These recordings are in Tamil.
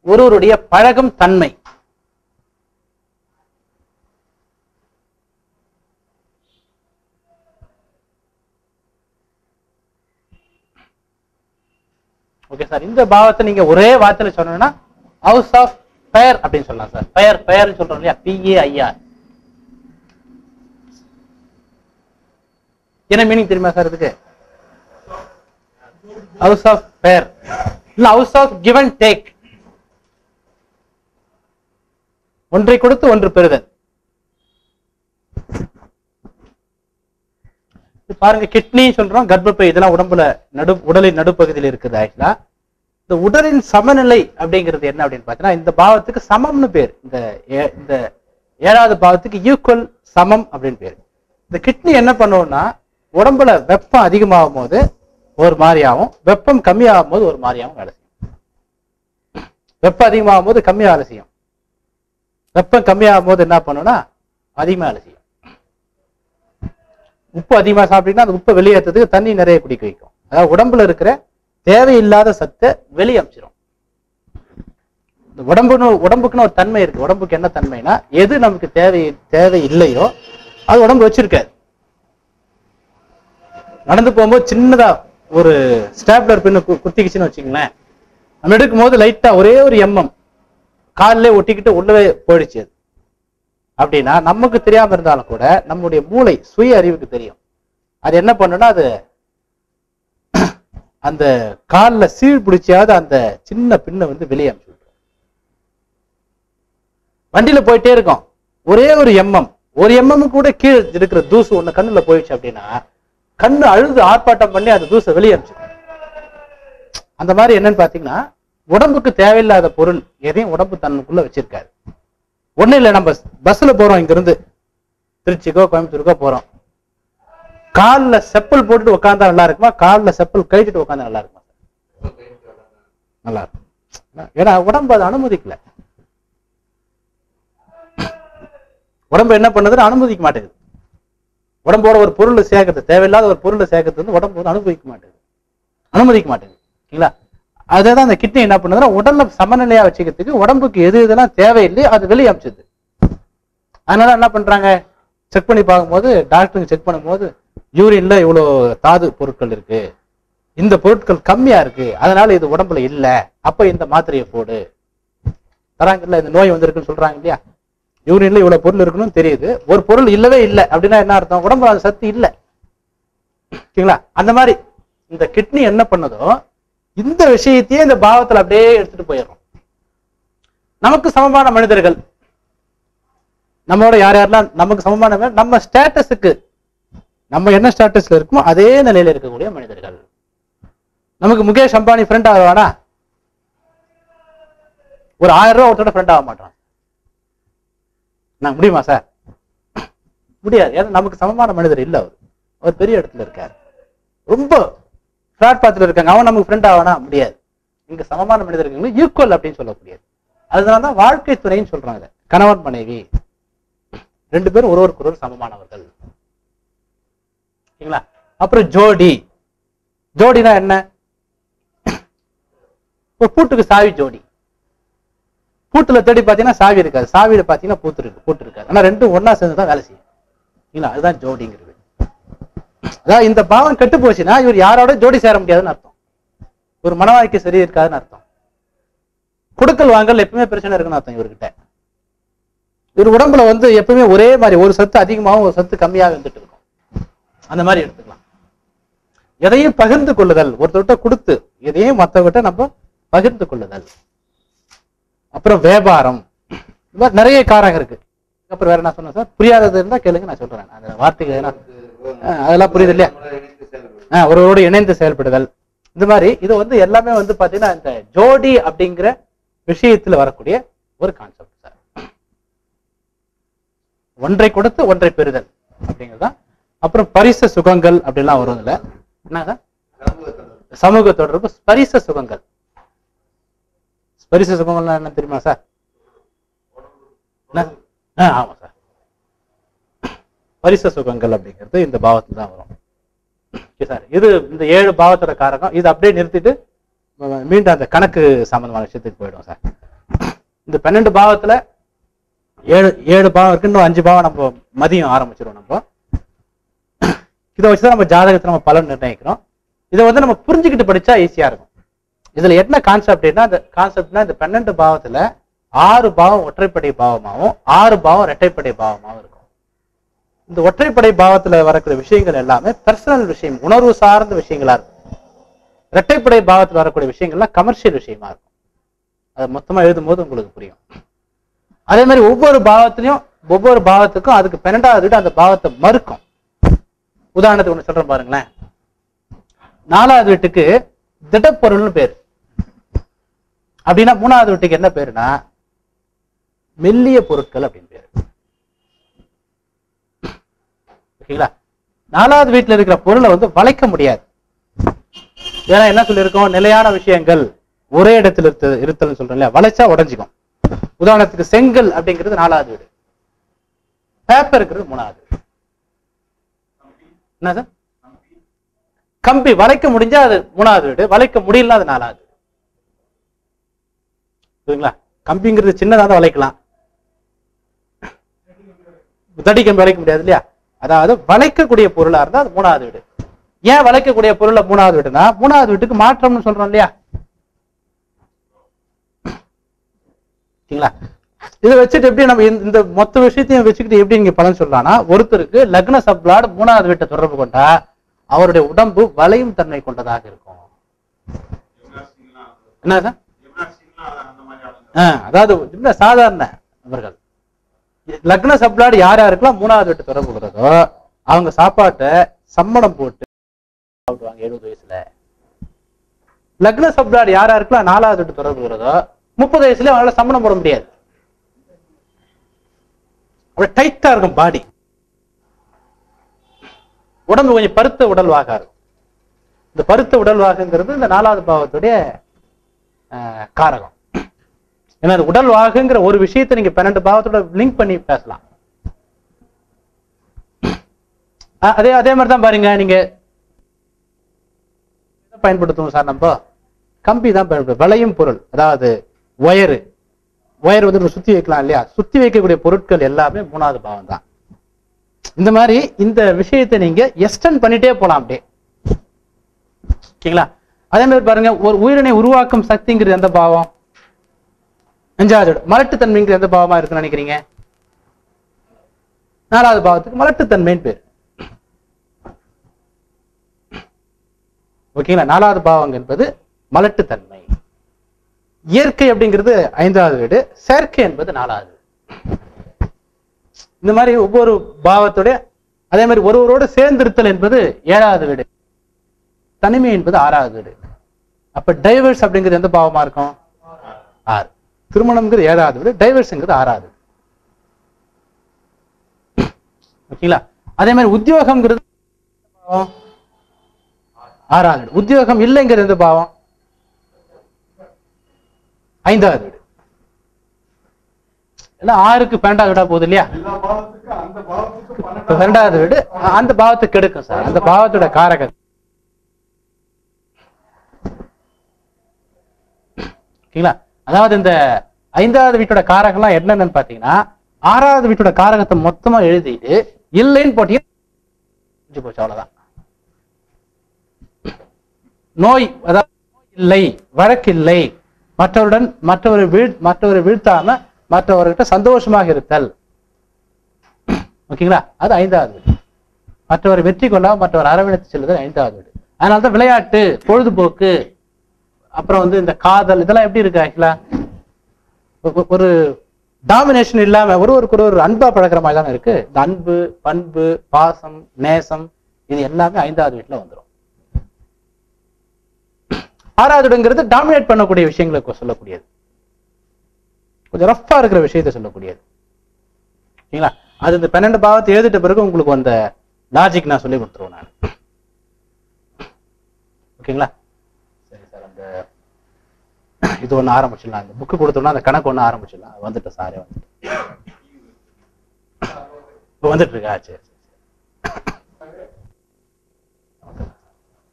ஒருவருடைய பழகும் தன்மை ஓகே சார் இந்த பாவத்தை நீங்க ஒரே வார்த்தையில சொன்னீங்கன்னா ஹவுஸ் ஆஃப் பெயர் அப்படின்னு சொல்லலாம் சார் பெயர் பெயர்னு சொல்றோம் இல்லையா பிஏ ஐஆர் என்ன மீனிங் தெரியுமா சார் இதுக்கு ஹவுஸ் ஆஃப் பெயர் இல்ல ஹவுஸ் ஆஃப் கிவன் டேக் ஒன்றை கொடுத்து ஒன்று பெறுதல் இது பாருங்க கிட்னி சொல்றோம் கர்ப்பப்பை இதெல்லாம் உடம்புல நடு உடலின் நடுப்பகுதியில் இருக்குது ஆக்சுவலா இந்த உடலின் சமநிலை அப்படிங்கிறது என்ன அப்படின்னு பார்த்தீங்கன்னா இந்த பாவத்துக்கு சமம்னு பேர் இந்த ஏ- இந்த ஏழாவது பாவத்துக்கு ஈக்குவல் சமம் அப்படின்னு பேர் இந்த கிட்னி என்ன பண்ணுவோம்னா உடம்புல வெப்பம் அதிகமாகும் போது ஒரு மாதிரியாகவும் வெப்பம் கம்மியாகும் போது ஒரு மாதிரியாகவும் வேலை செய்யும் வெப்பம் அதிகமாகும் போது கம்மியாக வேலை செய்யும் வெப்பம் கம்மியாகும் போது என்ன பண்ணும்னா அதிகமாக வேலை செய்யும் உப்பு அதிகமா சாப்பிட்டீங்கன்னா அந்த உப்பை வெளியேற்றதுக்கு தண்ணி நிறைய குடிக்க வைக்கும் அதாவது உடம்புல இருக்கிற தேவையில்லாத சத்தை வெளியே அமிச்சிடும் இந்த உடம்புன்னு உடம்புக்குன்னு ஒரு தன்மை இருக்கு உடம்புக்கு என்ன தன்மைனா எது நமக்கு தேவை தேவை இல்லையோ அது உடம்பு வச்சிருக்காது நடந்து போகும்போது சின்னதா ஒரு ஸ்டாப்லர் பின்னு கு- குத்திக்கிச்சுன்னு வச்சுங்களேன் நம்ம எடுக்கும் போது லைட்டா ஒரே ஒரு எம்எம் காலிலே ஒட்டிக்கிட்டு உள்ளவே போயிடுச்சு அது அப்படின்னா நமக்கு தெரியாம இருந்தாலும் கூட நம்முடைய மூளை சுய அறிவுக்கு தெரியும் அது என்ன பண்ணுன்னா அது அந்த காலில் சீழ் பிடிச்சாவது அந்த சின்ன பின்னை வந்து வெளியே அனுப்பிச்சு விட்டுரும். வண்டியில போயிட்டே இருக்கோம் ஒரே ஒரு எம்எம் ஒரு எம்எம் கூட கீழே இருக்கிற தூசு ஒண்ணு கண்ணுல போயிடுச்சு அப்படின்னா கண்ணு அழுது ஆர்ப்பாட்டம் பண்ணி அந்த தூசை வெளியே அனுப்பிச்சிடும் அந்த மாதிரி என்னன்னு பாத்தீங்கன்னா உடம்புக்கு தேவையில்லாத பொருள் எதையும் உடம்பு தன்னுக்குள்ள வச்சிருக்காரு ஒண்ணும் இல்லை நம்ம பஸ்ல போறோம் இங்க இருந்து திருச்சிக்கோ கோயம்புத்தூருக்கோ போறோம் கால்ல செப்பல் போட்டுட்டு உட்காந்தா நல்லா இருக்குமா கால்ல செப்பல் கழிச்சிட்டு உட்காந்தா நல்லா இருக்குமா நல்லா இருக்கும் ஏன்னா உடம்பு அதை அனுமதிக்கல உடம்பு என்ன பண்ணுதுன்னு அனுமதிக்க மாட்டேங்குது உடம்போட ஒரு பொருளை சேர்க்கறது தேவையில்லாத ஒரு பொருளை சேர்க்கறது வந்து உடம்பு வந்து அனுபவிக்க மாட்டேங்குது அனுமதிக்க மாட்டேங்குது சரிங்களா அதே தான் அந்த கிட்னி என்ன பண்ணுதுன்னா உடல்ல சமநிலையா வச்சுக்கிறதுக்கு உடம்புக்கு எது எதெல்லாம் தேவையில்லையோ அது வெளியே அமிச்சுது அதனால என்ன பண்றாங்க செக் பண்ணி பார்க்கும்போது டாக்டருங்க செக் பண்ணும்போது யூரின்ல இவ்வளோ தாது பொருட்கள் இருக்கு இந்த பொருட்கள் கம்மியா இருக்கு அதனால இது உடம்புல இல்ல அப்ப இந்த மாத்திரையை போடு தராங்கல்ல இந்த நோய் வந்திருக்குன்னு சொல்றாங்க இல்லையா யூரின்ல இவ்வளவு பொருள் இருக்கணும்னு தெரியுது ஒரு பொருள் இல்லவே இல்லை அப்படின்னா என்ன அர்த்தம் உடம்புல அந்த சத்து இல்லை ஓகேங்களா அந்த மாதிரி இந்த கிட்னி என்ன பண்ணுதோ இந்த விஷயத்தையே இந்த பாவத்துல அப்படியே எடுத்துட்டு போயிடுறோம் நமக்கு சமமான மனிதர்கள் நம்மளோட யார் யாரெல்லாம் நமக்கு சமமான ம- நம்ம ஸ்டேட்டஸுக்கு நம்ம என்ன ஸ்டேட்டஸ்ல இருக்குமோ அதே நிலையில இருக்கக்கூடிய மனிதர்கள் நமக்கு முகேஷ் அம்பானி ஃப்ரெண்ட் ஆகவானா ஒரு ஆயிரம் ரூபாய் ஒருத்தோட ஃப்ரெண்ட் ஆக மாட்டான் நான் முடியுமா சார் முடியாது ஏன்னா நமக்கு சமமான மனிதர் இல்ல அவர் அவர் பெரிய இடத்துல இருக்கார் ரொம்ப ஃபிளாட் பாத்துல இருக்காங்க அவன் நமக்கு ஃப்ரெண்ட் ஆவானா முடியாது இங்க சமமான மனிதர்கள் ஈக்குவல் அப்படின்னு சொல்லக்கூடியது அதனால தான் வாழ்க்கை துணைன்னு சொல்றாங்க இதை. கணவன் மனைவி ரெண்டு பேரும் ஒருவருக்கு ஒருவர் சமமானவர்கள் சரிங்களா அப்புறம் ஜோடி ஜோடினா என்ன ஒரு பூட்டுக்கு சாவி ஜோடி பூட்டுல தேடி பார்த்தீங்கன்னா சாவி இருக்காது சாவியில பார்த்தீங்கன்னா பூத்து இருக்கு பூட்டு இருக்காது ஆனா ரெண்டும் ஒண்ணா சேர்ந்து தான் வேலை செய்யும் சரிங்களா அதுதான் ஜோடிங்கிறது அதாவது இந்த பாவம் கெட்டு போச்சுன்னா இவர் யாரோட ஜோடி சேர முடியாதுன்னு அர்த்தம் ஒரு மனவாழ்க்கை சரி இருக்காதுன்னு அர்த்தம் குடுக்கல் வாங்கல் எப்பவுமே பிரச்சனை இருக்குன்னு அர்த்தம் இவர்கிட்ட இவர் உடம்புல வந்து எப்பவுமே ஒரே மாதிரி ஒரு சத்து அதிகமாகவும் ஒரு சத்து கம்மியாக இருந்துட்டு இருக்கும் அந்த மாதிரி எடுத்துக்கலாம் எதையும் பகிர்ந்து கொள்ளுதல் ஒருத்தர்கிட்ட கொடுத்து எதையும் மற்றவர்கிட்ட நம்ம பகிர்ந்து கொள்ளுதல் அப்புறம் வியாபாரம் இந்த மாதிரி நிறைய காரகம் இருக்கு அப்புறம் வேற என்ன சொன்னேன் சார் புரியாதது இருந்தா கேளுங்க நான் சொல்றேன் அந்த வார்த்தைகள் எதனா ஆ, அதெல்லாம் புரியுது இல்லையா ஆ, ஒருவரோடு இணைந்து செயல்படுதல் இந்த மாதிரி இது வந்து எல்லாமே வந்து பாத்தீங்கன்னா இந்த ஜோடி அப்படிங்கிற விஷயத்துல வரக்கூடிய ஒரு கான்செப்ட் சார் ஒன்றை கொடுத்து ஒன்றை பெறுதல் அப்படிங்கிறதுதான் அப்புறம் பரிச சுகங்கள் அப்படிலாம் வரும் இதுல என்னங்க சமூக தொடர்பு ஸ்பரிச சுகங்கள் ஸ்பரிச சுகங்கள்லாம் என்ன தெரியுமா சார் என்ன? ஆ, ஆமா சார் பரிச சுகங்கள் அப்படிங்கிறது இந்த பாவத்துல தான் வரும் ஓகே சார் இது இந்த ஏழு பாவத்தோட காரகம் இது அப்படியே நிறுத்திட்டு ம- மீண்டும் அந்த கணக்கு சம்பந்தமான விஷயத்துக்கு போயிடும் சார் இந்த பன்னெண்டு பாவத்துல ஏழு ஏழு பாவம் இருக்கு இன்னும் அஞ்சு பாவம் நம்ம மதியம் ஆரம்பிச்சிருவோம் நம்ம இதை வச்சுதான் நம்ம ஜாதகத்தை நம்ம பலன் நிர்ணயிக்கிறோம் இதை வந்து நம்ம புரிஞ்சுக்கிட்டு படிச்சா ஈஸியா இருக்கும் இதுல என்ன கான்செப்ட்னா இந்த கான்செப்ட்னா இந்த பன்னெண்டு பாவத்துல ஆறு பாவம் ஒற்றைப்படை பாவமாகவும் ஆறு பாவம் இரட்டைப்படை பாவமாகவும் இருக்கும் இந்த ஒற்றைப்படை பாவத்துல வரக்கூடிய விஷயங்கள் எல்லாமே பர்சனல் விஷயம் உணர்வு சார்ந்த விஷயங்களா இருக்கும் இரட்டைப்படை பாவத்துல வரக்கூடிய விஷயங்கள்லாம் கமர்ஷியல் விஷயமா இருக்கும் அதை மொத்தமா எழுதும்போது உங்களுக்கு புரியும் அதே மாதிரி ஒவ்வொரு பாவத்திலையும் ஒவ்வொரு பாவத்துக்கும் அதுக்கு பன்னெண்டாவது வீடு அந்த பாவத்தை மறுக்கும் உதாரணத்துக்கு ஒண்ணு சொல்றேன் பாருங்களேன் நாலாவது வீட்டுக்கு திடப்பொருள்னு பேர் அப்படின்னா மூணாவது வீட்டுக்கு என்ன பேருனா மெல்லிய பொருட்கள் அப்படின்னு பேரு ஓகேங்களா நாலாவது வீட்டுல இருக்கிற பொருளை வந்து வளைக்க முடியாது ஏன்னா என்ன சொல்லியிருக்கோம் நிலையான விஷயங்கள் ஒரே இடத்துல இருத்த இருத்தல்னு சொல்றோம் இல்லையா வளைச்சா உடஞ்சிக்கும் உதாரணத்துக்கு செங்கல் அப்படிங்கிறது நாலாவது வீடு பேப்பருங்கிறது மூணாவது வீடு என்ன சார் கம்பி வளைக்க முடிஞ்சா அது மூணாவது வீடு வளைக்க முடியலன்னா அது நாலாவது வீடு புரியுங்களா கம்பிங்கிறது சின்னதா தான் வளைக்கலாம் தடி கம்பி வளைக்க முடியாது இல்லையா அதாவது வளைக்கக்கூடிய பொருளா இருந்தா அது மூணாவது வீடு ஏன் வளைக்கக்கூடிய பொருளை மூணாவது வீடுனா மூணாவது வீட்டுக்கு மாற்றம்னு சொல்றோம் இல்லையா சரிங்களா இதை வச்சுட்டு எப்படி நம்ம இந்த- இந்த மொத்த விஷயத்தையும் வச்சுக்கிட்டு எப்படி நீங்க பலன் சொல்லலாம்னா ஒருத்தருக்கு லக்ன சப்ளாட் மூணாவது வீட்டை தொடர்பு கொண்டா அவருடைய உடம்பு வளையும் தன்மை கொண்டதாக இருக்கும் என்ன சார் ஆ, அதாவது இல்ல சாதாரண அவர்கள் லக்ன சப்ளாடு யார் யாருக்கெல்லாம் மூணாவது வீட்டு தொடர்பு கொள்றதோ அவங்க சாப்பாட்டை சம்மணம் போட்டு சாப்பிடுவாங்க எழுபது வயசுல லக்ன சப்ளாடு யார் யாருக்கெல்லாம் நாலாவது வீட்டு தொடர்பு கொள்றதோ முப்பது வயசுல அவங்களால சம்மணம் போட முடியாது அப்படியே டைட்டா இருக்கும் பாடி உடம்பு கொஞ்சம் பருத்த உடல்வாக இருக்கும் இந்த பருத்த உடல்வாகுங்கிறது இந்த நாலாவது பாவத்துடைய ஆஹ், காரகம் ஏன்னா அது உடல் வாகுங்கிற ஒரு விஷயத்தை நீங்க பன்னெண்டு பாவத்தோட லிங்க் பண்ணி பேசலாம் அஹ் அதே அதே மாதிரி தான் பாருங்க நீங்க எதை பயன்படுத்துவோம் சார் நம்ம கம்பி தான் பயன்படுத்தும் வளையும் பொருள் அதாவது ஒயரு ஒயர் வந்து நம்ம சுத்தி வைக்கலாம் இல்லையா சுத்தி வைக்கக்கூடிய பொருட்கள் எல்லாமே மூணாவது பாவம் தான் இந்த மாதிரி இந்த விஷயத்தை நீங்க எக்ஸ்டெண்ட் பண்ணிட்டே போலாம் அப்படியே ஓகேங்களா அதே மாதிரி பாருங்க ஒரு உயிரினை உருவாக்கும் சக்திங்கிறது எந்த பாவம் அஞ்சாவது இடம். மலட்டுத்தன்மைங்கிறது எந்த பாவமா இருக்குன்னு நினைக்கிறீங்க நாலாவது பாவத்துக்கு மலட்டுத்தன்மைன்னு பேர் ஓகேங்களா நாலாவது பாவம் என்பது மலட்டுத்தன்மை இயற்கை அப்படிங்கிறது ஐந்தாவது வீடு செயற்கை என்பது நாலாவது வீடு. இந்த மாதிரி ஒவ்வொரு பாவத்தோட அதே மாதிரி ஒருவரோடு சேர்ந்திருத்தல் என்பது ஏழாவது வீடு தனிமை என்பது ஆறாவது வீடு அப்ப டைவர்ஸ் அப்படிங்கிறது எந்த பாவமா இருக்கும் ஆறு திருமணம்ங்கிறது ஏழாவது வீடு டைவர்ஸ்ங்கிறது ஆறாவது வீடு. ஓகேங்களா அதே மாதிரி உத்தியோகம்ங்கிறது எந்த பாவம்? ஆறாவது வீடு உத்தியோகம் இல்லைங்கிறது எந்த பாவம் ஐந்தாவது வீடு ஏன்னா ஆறுக்கு பன்னெண்டாவது வீடா போகுது இல்லையா எல்லா பாவத்துக்கும் அந்த பாவத்துக்கு இப்ப பன்னெண்டாவது ரெண்டாவது வீடு அ- அந்த பாவத்தை கெடுக்கும் சார் அந்த பாவத்தோட காரகம் ஓகேங்களா அதாவது இந்த ஐந்தாவது வீட்டோட காரகம்லாம் என்னென்னு பாத்தீங்கன்னா ஆறாவது வீட்டோட காரகத்தை மொத்தமா எழுதிட்டு இல்லைன்னு போட்டீங்க முடிஞ்சு போச்சு அவ்வளவுதான் நோய் அதாவது நோய் இல்லை வழக்கில்லை மற்றவருடன் மற்றவரை வீழ் மற்றவரை வீழ்த்தாம மற்றவர்கிட்ட சந்தோஷமாக இருத்தல் ஓகேங்களா அது ஐந்தாவது வீடு மற்றவரை வெற்றி கொள்ளாம மற்றவர் அரவணைத்து செல்வது ஐந்தாவது வீடு அதனால தான் விளையாட்டு பொழுதுபோக்கு அப்புறம் வந்து இந்த காதல் இதெல்லாம் எப்படி இருக்கு ஆக்சுவலா ஒரு டாமினேஷன் இல்லாம ஒருவருக்கு ஒரு அன்பா பழக்கிற மாதிரி தானே இருக்கு இந்த அன்பு பண்பு பாசம் நேசம் இது எல்லாமே ஐந்தாவது வீட்டுல வந்துடும் ஆறாவது இடங்கிறது டாமினேட் பண்ணக்கூடிய விஷயங்களை கொ- சொல்லக்கூடியது கொஞ்சம் ரஃப்பா இருக்கிற விஷயத்தை சொல்லக்கூடியது சரிங்களா அது இந்த பன்னெண்டு பாவத்தை எழுதிட்ட பிறகு உங்களுக்கு அந்த லாஜிக் நான் சொல்லி கொடுத்துருவேன் நான் ஓகேங்களா சரி சார் அந்த இது ஒண்ணு ஆரம்பிச்சிடலாம் இந்த புக்கு கொடுத்தோம்னா அந்த கணக்கு ஒண்ணு ஆரம்பிச்சிடலாம் அது வந்துட்டு சாரே வந்துட்டு இப்போ வந்துட்டு இருக்கா சரி சரி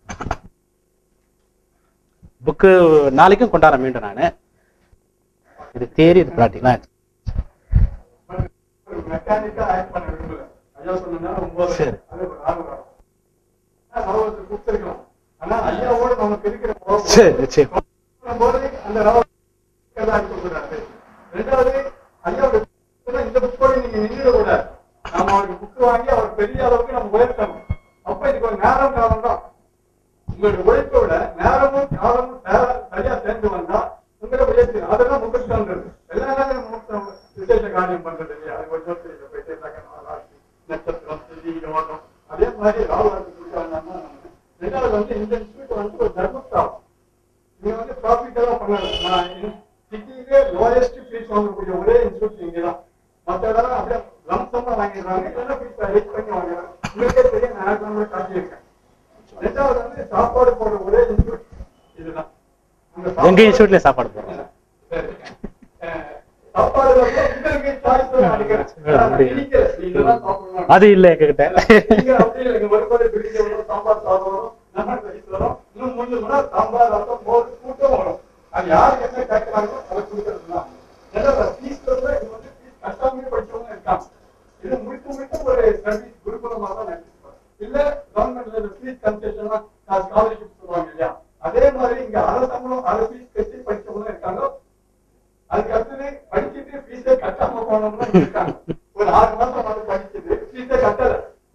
புக்கு நாளைக்கும் கொண்டாட மீண்டும் நான் இது தேரி இது ப்ராக்டிக்கலா ஒரு மெக்கானிக்கா ஆக்ட் பண்ண விரும்பல ஐயா சொன்னா ஒன்பது சரி. அது ஒரு ஆறு வரும் ரவத்தை கொடுத்துருக்கலாம் ஆனா ஐயாவோட நமக்கு இருக்கிற கோபம் சரி நிச்சயம் போது அந்த ரவத்தை இருக்கக்கூடாது ரெண்டாவது ஐயாவோட book ல இந்த புக்கோட நீங்க நின்றுடக்கூடாது நாம அவருக்கு புக் வாங்கி அவர் பெரிய அளவுக்கு நம்ம உயர்த்தணும் அப்ப இதுக்கு ஒரு நேரம் காலம் தான் உங்களுடைய உழைப்பை விட நேரமும் காலமும் நேர- சரியா சேர்ந்து வந்தா உங்களை உயர்த்தி அதெல்லாம் முகத்தான்றது எல்லா நேரம் முகூர்த்தம் விசேஷ காரியம் பண்றது இல்லையா அது கொஞ்சம் தெரியல போயிட்டு ராசி நட்சத்திரம் திதி யோகம் அதே மாதிரி ராகுலாக்கு கொடுத்தாங்கன்னா ரெண்டாவது வந்து இந்த இன்ஸ்டியூட் வந்து ஒரு தர்மஸ்தாபம் நீங்க வந்து ப்ராஃபிட் எல்லாம் பண்ணல நான் சிட்டியிலே லோயஸ்ட் ஃபீஸ் வாங்கக்கூடிய ஒரே இன்ஸ்டியூட் இங்க தான் மற்ற இடம் அப்படியே லம்சமா வாங்கிடுறாங்க இல்லைன்னா ஃபீஸ் ஹைட் பண்ணி வாங்குறாங்க உங்களுக்கே தெரியும் நான் கூட காட்டியிருக்கேன் ரெண்டாவது வந்து சாப்பாடு போடுற ஒரே இன்ஸ்டியூட் இதுதான் அந்த எங்க சாப்பாடு- இன்ஸ்டியூட்ல சாப்பாடு போடுறோம் சரி. அஹ், சாப்பாடுல வந்து உங்களுக்கு choice தான் நினைக்கிறேன். ஆனா, திணிக்கல. இதுதான் சாப்பிடணும். அது இல்ல எங்ககிட்ட நீங்க அப்படியே இங்க வரும்போது பிரிஞ்சு வரும், சாம்பார் சாதம் வரும், லெமன் ரைஸ் வரும், இன்னும் மூணு மணி நேரம் சாம்பார், ரசம், மோர், கூட்டம் வரும். அது யாருக்கு என்ன கேட்கறாங்களோ அதை கொடுக்கறதுதான். ரெண்டாவது, fees வந்து இது வந்து fees கட்டாமலே படிச்சவங்க இருக்காங்க. இது முழுக்க முழுக்க ஒரு service குருகுலமா தான் நினைச்சிருப்பாங்க. இல்ல கவர்மெண்ட்ல இந்த fees concession எல்லாம் நான் scholarship சொல்லுவாங்க இல்லையா அதே மாதிரி இங்க அரசாங்கம் அதை fees கட்டி படிச்சவங்க இருக்காங்க அதுக்கு அடுத்தது படிச்சுட்டு ஃபீஸே கட்டாம போனவங்க இருக்காங்க ஒரு ஆறு மாசம் வந்து படிச்சுட்டு ஃபீஸே கட்டல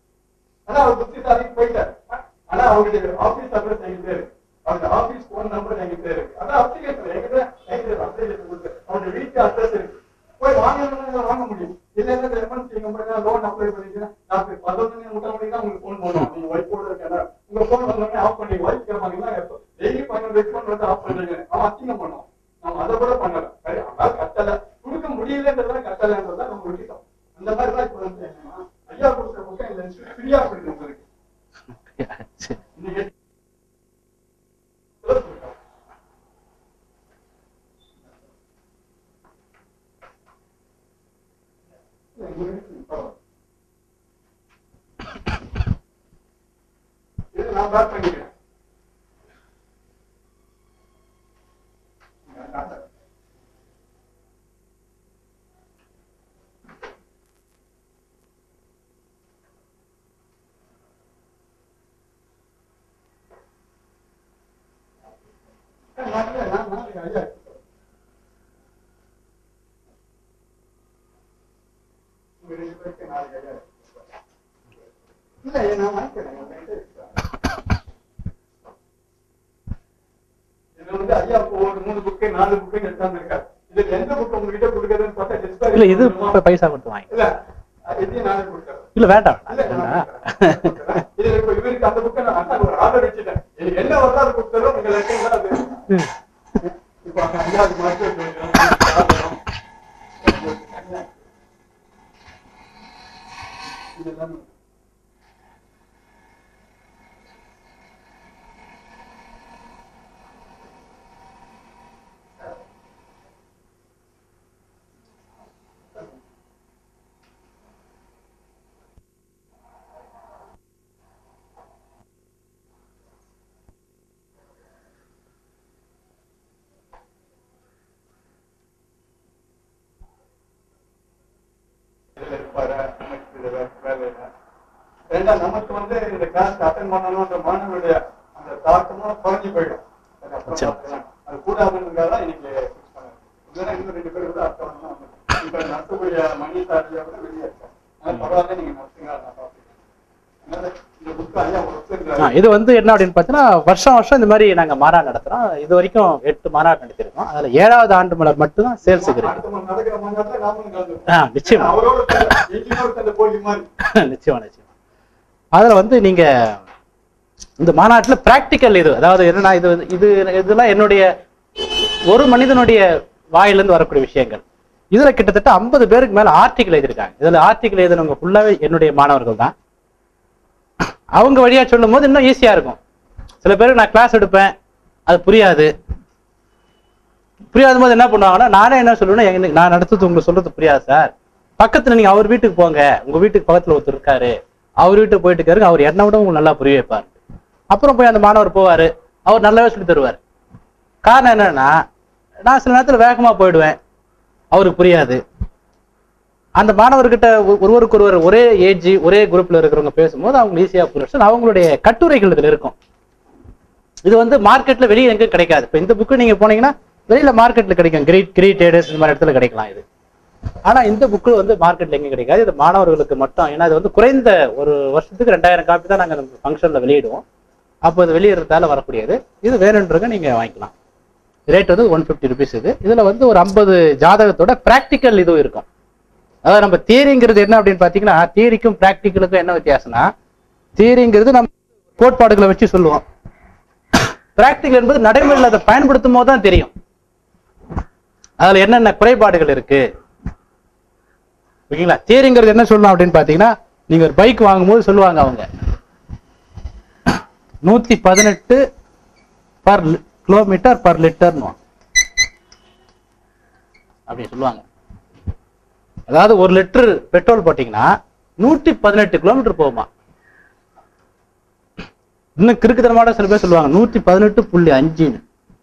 ஆனா அவர் புத்திசாலிக்கு போயிட்டார் ஆனா அவருடைய ஆபீஸ் அட்ரஸ் எங்கிட்ட இருக்கு அவருடைய ஆபீஸ் போன் நம்பர் எங்கிட்ட இருக்கு அதான் அப்ளிகேஷன் எங்கிட்ட எங்கிட்ட அப்ளிகேஷன் கொடுத்து அவருடைய வீட்டு அட்ரஸ் இருக்கு போய் வாங்கணும்னா வாங்க முடியும் இல்லைன்னா இந்த எமர்ஜென்சி நம்பர் லோன் அப்ளை பண்ணிக்கிறேன் நான் பதினொன்று முட்டை மணிக்கு தான் உங்களுக்கு ஃபோன் பண்ணுவோம் நீங்க ஒய்ஃபோட இருக்கா உங்க ஃபோன் வந்தோடனே ஆஃப் பண்ணி ஒய்ஃப் கேட்பாங்கன்னா டெய்லி பன்னெண்டு ரெஸ்பாண்ட் வந்து ஆஃப் பண்றீங்க அவன் அசிங்கம் பண்ணுவான் நம்ம அதை கூட பண்ணல சரி அதான் கட்டல கொடுக்க முடியலன்றதா கட்டலன்றதா நம்ம விட்டுட்டோம் அந்த மாதிரி தான் இப்ப வந்து என்னன்னா ஐயா கொடுத்த புக்கம் இந்த ஃப்ரீயா கொடுத்து உங்களுக்கு சரி. இன்னைக்கு இது நான் பேக் பண்ணிக்கிறேன் இது வந்து ஐயா இப்போ ஒரு மூணு புக்கு நாலு புக்கு எடுத்தாந்து இருக்காரு இதுல எந்த புக் உங்ககிட்ட கொடுக்குறதுன்னு பார்த்தா display இல்ல இது பண்ணுமா? இப்ப பைசா கொடுத்து வாங்கி இல்ல இதையும் நானே கொடுக்குறேன் இல்ல வேண்டாம் இல்ல, வேண்டாம். நான் கொடுக்குறேன். இதுல இப்ப இவருக்கு அந்த புக்கை நான் அண்ணா ஒரு ஆர்டர் வச்சுட்டேன் எனக்கு என்ன வரதோ அது கொடுத்தாலும் உங்க லெட்டர் தான் அது ம். இப்ப அந்த ஐயாவுக்கு மாஸ்டர் சொல்லிக்கிறோம் இதெல்லாம் இதுல இருப்பாரு, நமக்கு இதுல வே- வேலை இல்லை. ரெண்டா நமக்கு வந்து இந்த கிளாஸ் அட்டன் பண்ணணும்ன்ற மாணவருடைய அந்த தாக்கமும் குறைஞ்சு போயிடும் அது அப்புறம் நிச்சயம். பார்த்துக்கலாம். அது கூடாதுன்றதுக்காக தான் இன்னைக்கு fix பண்ணேன். இல்லைன்னா இன்னும் ரெண்டு பேர் கூட அடுத்த வருஷம் வந்து இப்ப நடத்தக்கூடிய மணி சாரியா கூட வெளியே இருக்கேன் அதனால பரவாயில்ல நீங்க நடத்துங்க நான் பார்த்துக்கிறேன் அதனால இந்த புக் ஐயா ஒரு வருஷம் ஆ, இது வந்து என்ன அப்படின்னு பார்த்தீங்கன்னா வருஷம் வருஷம் இந்த மாதிரி நாங்க மாநாடு நடத்துறோம் இது வரைக்கும் எட்டு மாநாடு நடத்திருக்கோம் அதுல ஏழாவது ஆண்டு மலர் மட்டும் தான் சேல்ஸுக்கு இருக்கு அடுத்த மாதம் நடக்கிற மாநாட்டில் நாமளும் கலந்துப்போம். ஆ, நிச்சயமா. அவரோட சேர்ந்து, எங்கேயும் சேர்ந்த போலி மாதிரி நிச்சயமா நிச்சயம் அதுல வந்து நீங்க இந்த மாநாட்டுல பிராக்டிக்கல் இது அதாவது என்னன்னா இது இது இதெல்லாம் என்னுடைய ஒரு மனிதனுடைய வாயிலிருந்து வரக்கூடிய விஷயங்கள் இதுல கிட்டத்தட்ட ஐம்பது பேருக்கு மேல ஆர்டிக்கல் எழுதியிருக்காங்க இதுல ஆர்டிக்கல் எழுதினவங்க ஃபுல்லாவே என்னுடைய மாணவர்கள் தான் அவங்க வழியா சொல்லும் போது இன்னும் ஈஸியா இருக்கும் சில பேருக்கு நான் கிளாஸ் எடுப்பேன் அது புரியாது புரியாத போது என்ன பண்ணுவாங்கன்னா நானே என்ன சொல்லுவேன்னா எனக்கு நான் நடத்துறது உங்களுக்கு சொல்றது புரியாது சார் பக்கத்துல நீங்க அவர் வீட்டுக்கு போங்க உங்க வீட்டுக்கு பக்கத்துல ஒருத்தர் இருக்காரு அவர் வீட்டுக்கு போயிட்டு இருக்காரு அவர் என்ன விட உங்களுக்கு நல்லா புரிய வைப்பார் அப்புறம் போய் அந்த மாணவர் போவாரு அவர் நல்லாவே சொல்லி தருவார் காரணம் என்னன்னா நான் சில நேரத்துல வேகமா போயிடுவேன் அவருக்கு புரியாது அந்த மாணவர்கிட்ட ஒ- ஒருவருக்கு ஒருவர் ஒரே ஏஜ் ஒரே குரூப்ல இருக்கிறவங்க பேசும்போது அவங்க ஈஸியா புரிச்சு அவங்களுடைய கட்டுரைகள் இதுல இருக்கும் இது வந்து மார்க்கெட்ல வெளியே எங்கேயும் கிடைக்காது இப்போ இந்த புக்கு நீங்க போனீங்கன்னா வெளியில மார்க்கெட்ல கிடைக்கும் கிரீட் கிரீட் டேடர்ஸ் இந்த மாதிரி இடத்துல கிடைக்கலாம் இது ஆனா இந்த புக்கு வந்து மார்க்கெட்ல எங்கேயும் கிடைக்காது இது மாணவர்களுக்கு மட்டும் ஏன்னா இது வந்து குறைந்த ஒரு வருஷத்துக்கு ரெண்டாயிரம் காப்பி தான் நாங்க ஃபங்க்ஷன்ல வெளியிடுவோம் அப்போ இது வெளியிடுறதால வரக்கூடியது இது வேணுன்றங்க நீங்க வாங்கிக்கலாம் ரேட் வந்து ஒன் ஃபிஃப்டி ருபீஸ் இது இதுல வந்து ஒரு ஐம்பது ஜாதகத்தோட ப்ராக்டிக்கல் இதுவும் இருக்கும் அதாவது நம்ம தியரிங்கிறது என்ன அப்படின்னு பார்த்தீங்கன்னா தியரிக்கும் ப்ராக்டிக்கலுக்கும் என்ன வித்தியாசம்னா தியரிங்கிறது நம்ம கோட்பாடுகளை வச்சு சொல்லுவோம் ப்ராக்டிக்கல் என்பது நடைமுறையில் அதை பயன்படுத்தும் போது தான் தெரியும் அதுல என்னென்ன குறைபாடுகள் இருக்கு ஓகேங்களா தியரிங்கிறது என்ன சொல்லலாம் அப்படின்னு பார்த்தீங்கன்னா நீங்க ஒரு பைக் வாங்கும்போது சொல்லுவாங்க அவங்க நூத்தி பதினெட்டு பர் கிலோமீட்டர் பர் லிட்டர்னு அப்படி சொல்லுவாங்க அதாவது ஒரு லிட்டர் பெட்ரோல் போட்டீங்கன்னா நூற்றி பதினெட்டு கிலோமீட்டர் போகுமா இன்னும் கிறுக்குத்தனமான சில பேர் சொல்லுவாங்க நூற்றி பதினெட்டு புள்ளி அஞ்சுன்னு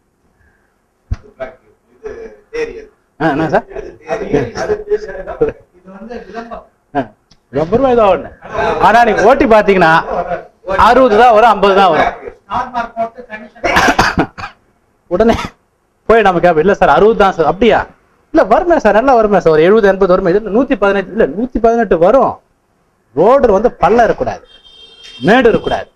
இது தேரியல் ஆ, என்ன சார் அது அது தெரியாது. இது வந்து விளம்பரம் ஆ, ரொம்ப ரூபாய் தான் ஒண்ணு ஆனா நீங்க ஓட்டி பாத்தீங்கன்னா அறுபது தான் வரும் ஐம்பது தான் வரும் ஸ்டார் மார்க் போட்டு கமிஷன் உடனே போய் நம்ம கேட்போம் இல்ல சார் அறுபது தான் சார் அப்படியா இல்ல வருமே சார் நல்லா வருமே சார் ஒரு எழுபது எண்பது வருமே இது நூத்தி பதினெட்டு இல்ல நூத்தி பதினெட்டு வரும் ரோடு வந்து பள்ளம் இருக்கக்கூடாது மேடு இருக்கக்கூடாது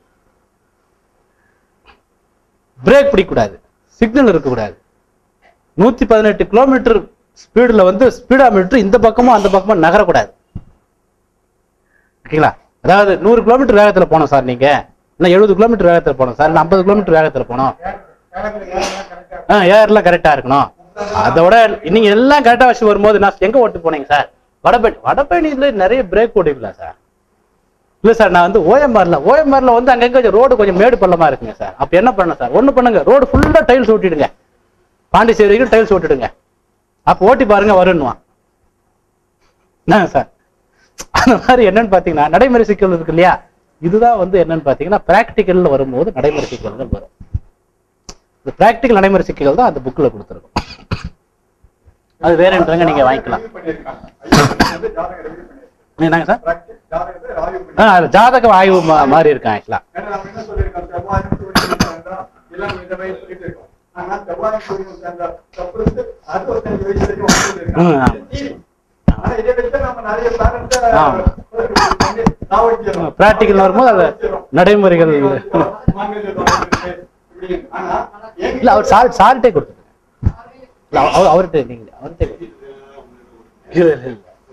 பிரேக் பிடிக்கக்கூடாது சிக்னல் இருக்கக்கூடாது நூத்தி பதினெட்டு கிலோமீட்டர் ஸ்பீடுல வந்து ஸ்பீடா மீட்டர் இந்த பக்கமும் அந்த பக்கமும் நகரக்கூடாது ஓகேங்களா அதாவது நூறு கிலோமீட்டர் வேகத்துல போனோம் சார் நீங்க இல்ல எழுபது கிலோமீட்டர் வேகத்துல போனோம் சார் இல்ல ஐம்பது கிலோமீட்டர் வேகத்துல போனோம் ஆ ஏர்லாம் கரெக்டா இருக்கணும் அதோட நீங்க எல்லாம் கரெக்டா வச்சு வரும்போது நான் எங்க ஓட்டு போனீங்க சார் வடபழனி வடபழனியில நிறைய பிரேக் ஓடிங்களா சார் இல்ல சார் நான் வந்து ஓஎம்ஆர்ல ஓஎம்ஆர்ல வந்து அங்கங்க கொஞ்சம் ரோடு கொஞ்சம் மேடு பள்ளமா இருக்குங்க சார் அப்ப என்ன பண்ணணும் சார் ஒண்ணு பண்ணுங்க ரோடு ஃபுல்லா டைல்ஸ் ஓட்டிடுங்க பாண்டிச்சேரி வரைக்கும் டைல்ஸ் ஓட்டிடுங்க அப்ப ஓட்டி பாருங்க வருன்னுவான் என்ன சார் அந்த மாதிரி என்னன்னு பாத்தீங்கன்னா நடைமுறை சிக்கல் இருக்கு இல்லையா இதுதான் வந்து என்னன்னு பாத்தீங்கன்னா பிராக்டிக்கல்ல வரும்போது நடைமுறை சிக்கல்கள் வரும் இந்த பிராக்டிக்கல் நடைமுறை சிக்கல்கள் தான் அந்த புக்ல கொடுத்துருக்கோம் அது வேறன்றங்க நீங்க வாங்கிக்கலாம் review பண்ணியிருக்காங்க. ஐயா, வந்து ஜாதகம் review பண்ணியிருக்காங்க. என்னங்க சார் Practice ஜாதகத்தை ஆய்வு ஆ பண்ணி- அது ஜாதக ஆய்வு மா- மாதிரி இருக்கான் ஆக்சுவலா ஏன்னா நம்ம என்ன சொல்லியிருக்கோம், செவ்வாயும் சூரியனும் சேர்ந்தா எல்லாம் இந்த வயசு சொல்லிட்டு இருக்கோம். ஆனா செவ்வாயும் சூரியனும் சேர்ந்தா தப்புறது அறுபத்தஞ்சு வயசு வரைக்கும் வந்து ம், இருக்காங்க. ஆமா. இது theory. ஆனா இதை வச்சு நம்ம நிறைய parents அ ஆமா. வந்து சாவடிச்சிடுறோம். பிராக்டிக்கல் வரும்போது அது நடைமுறைகள் மாங்கல்ய தோஷம் இருக்கு, இப்படி. ஆனா எங்க- இல்ல அவர் சால் சால்ட்டே கொடுத்துருங்க இல்ல அவ- அவ- அவர்கிட்ட நீங்க அவர்கிட்ட கொடுங்க. இல்ல இல்ல, இல்ல.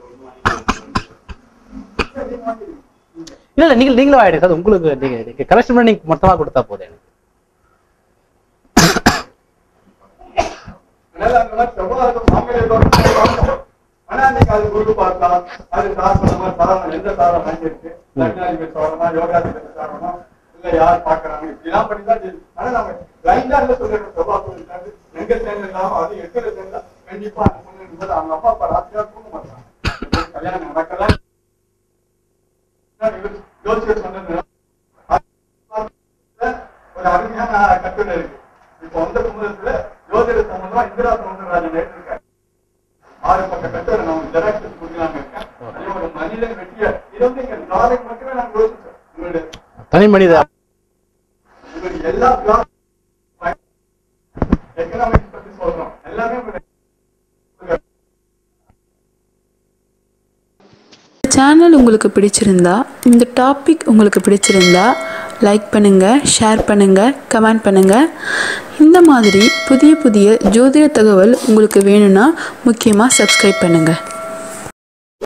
இல்ல இல்ல நீங்க நீங்களும் ஆயிடுங்க சார் உங்களுக்கு நீங்க நீங்க கலெக்ஷன் பண்ணி நீங்க மொத்தமா கொடுத்தா போதும் எனக்கு அதனால அந்த மாதிரி செவ்வாய்க்கு மாங்கல்ய தோஷம் பார்க்கணும். ஆனா நீங்க அது குரு பார்த்தா அது சார் சொன்ன மாதிரி சாரணம் எந்த சாரம் வாங்கியிருக்கு லக்னாதிபதி சாரமா யோகாதிபதி சாரமா இல்ல யார் பாக்குறாங்க இப்படிலாம் பண்ணி தான் தெரியும். ஆனா நம்ம பிளைண்டா இல்ல சொல்லிடுறோம் செவ்வாய் கோயில் சேர்ந்து எங்க சேர்ந்துருந்தாலும் அது எட்டுல சேர்ந்தா கண்டிப்பா அந்த பொண்ணு என்பது அவங்க அப்பா அப்பா ராத்திரியா தூங்க மாட்டாங்க கல்யாணம் நடக்கலாம் ஜோசியர் சொன்னது ஒரு அருமையான கட்டுரை இருக்கு இப்போ வந்த குமுதத்துல ஜோதிட சம்பந்தமா இந்திரா சவுந்தரராஜன் எழுதியிருக்காரு ஆறு பக்க கட்டுரை நான் ஜெராக்ஸ் கொடுக்கலாம்னு இருக்கேன் அதே ஒரு மனிதன் வெற்றிய இது வந்து எங்க நாளைக்கு மட்டுமே நான் யோசிச்சேன் உங்களுடைய தனி மனித உங்களுக்கு எல்லா எக்கனாமிக்ஸ் பத்தி சொல்றோம் எல்லாமே உங்களுடைய சேனல் உங்களுக்கு பிடிச்சிருந்தா இந்த டாபிக் உங்களுக்கு பிடிச்சிருந்தா லைக் பண்ணுங்கள் ஷேர் பண்ணுங்கள் கமெண்ட் பண்ணுங்கள் இந்த மாதிரி புதிய புதிய ஜோதிட தகவல் உங்களுக்கு வேணும்னா முக்கியமாக சப்ஸ்கிரைப் பண்ணுங்கள்